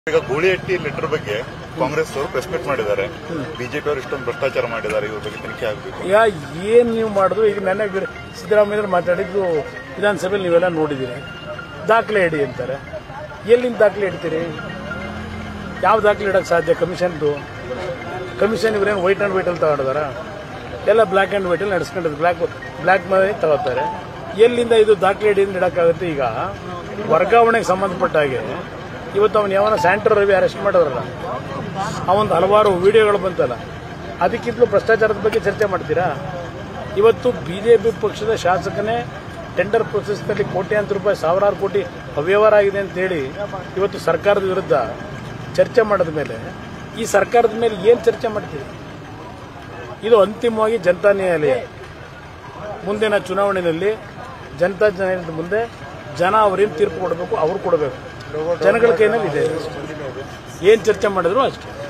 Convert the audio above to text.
ಈಗ ಗೂಳಿಹಟ್ಟಿ ಲೆಟರ್ ಬಗ್ಗೆ ಕಾಂಗ್ರೆಸ್ ಅವರು ಪ್ರೆಸ್ ಮೀಟ್ ಮಾಡಿದ್ದಾರೆ ಬಿಜೆಪಿ ಅವರು ಇಷ್ಟೊಂದು ಭ್ರಷ್ಟಾಚಾರ ಮಾಡಿದ್ದಾರೆ ಇವ್ರ ಬಗ್ಗೆ ತನಿಖೆ ಆಗಬೇಕು ಈಗ ಏನು ನೀವು ಮಾಡಿದ್ರು ಈಗ ನೆನ್ನೆ ಗಿಡ- ಸಿದ್ದರಾಮಯ್ಯರು ಮಾತಾಡಿದ್ದು ವಿಧಾನಸಭೆಯಲ್ಲಿ ನೀವೆಲ್ಲ ನೋಡಿದ್ದೀರಿ ದಾಖಲೆ ಇಡಿ ಅಂತಾರೆ ಎಲ್ಲಿಂದ ದಾಖಲೆ ಇಡ್ತೀರಿ ಯಾವ ದಾಖಲೆ ಇಡಕ್ಕೆ ಸಾಧ್ಯ ಕಮಿಷನ್ದು ಕಮಿಷನ್ ಇವರೇನು ವೈಟ್ ಆ್ಯಂಡ್ ವೈಟಲ್ಲಿ ತಗೊಂಡಿದಾರ ಎಲ್ಲ ಬ್ಲ್ಯಾಕ್ ಆ್ಯಂಡ್ ವೈಟಲ್ಲಿ ನಡೆಸ್ಕೊಂಡಿದ್ದು ಬ್ಲ್ಯಾಕ್ ಬ್ಲ್ಯಾಕ್ ಮೇಲೆ ತಗೋತಾರೆ ಎಲ್ಲಿಂದ ಇದು ದಾಖಲೆ ಹಿಡಿಯಿಂದ ಇಡೋಕ್ಕಾಗುತ್ತೆ ಈಗ ವರ್ಗಾವಣೆಗೆ ಸಂಬಂಧಪಟ್ಟ ಹಾಗೆ ಇವತ್ತು ಅವನು ಯಾವನ ಸ್ಯಾಂಟರ್ ರವಿ ಅರೆಸ್ಟ್ ಮಾಡಿದ್ರಲ್ಲ ಅವೊಂದು ಹಲವಾರು ವಿಡಿಯೋಗಳು ಬಂತಲ್ಲ ಅದಕ್ಕಿಂತಲೂ ಭ್ರಷ್ಟಾಚಾರದ ಬಗ್ಗೆ ಚರ್ಚೆ ಮಾಡ್ತೀರಾ ಇವತ್ತು ಬಿಜೆಪಿ ಪಕ್ಷದ ಶಾಸಕನೇ ಟೆಂಡರ್ ಪ್ರೊಸೆಸ್ನಲ್ಲಿ ಕೋಟ್ಯಾಂತರ ರೂಪಾಯಿ ಸಾವಿರಾರು ಕೋಟಿ ಅವ್ಯವಹಾರ ಆಗಿದೆ ಅಂತೇಳಿ ಇವತ್ತು ಸರ್ಕಾರದ ವಿರುದ್ಧ ಚರ್ಚೆ ಮಾಡಿದ ಮೇಲೆ ಈ ಸರ್ಕಾರದ ಮೇಲೆ ಏನು ಚರ್ಚೆ ಮಾಡ್ತೀವಿ ಇದು ಅಂತಿಮವಾಗಿ ಜನತಾ ನ್ಯಾಯಾಲಯ ಮುಂದಿನ ಚುನಾವಣೆಯಲ್ಲಿ ಜನತಾ ನ್ಯಾಯಾಲಯದ ಮುಂದೆ ಜನ ಅವರೇನು ತೀರ್ಪು ಕೊಡಬೇಕು ಅವ್ರು ಕೊಡಬೇಕು ಜನಗಳ ಕೈನಲ್ಲಿ ಇದೆ ಏನು ಚರ್ಚೆ ಮಾಡಿದ್ರು ಅಷ್ಟೇ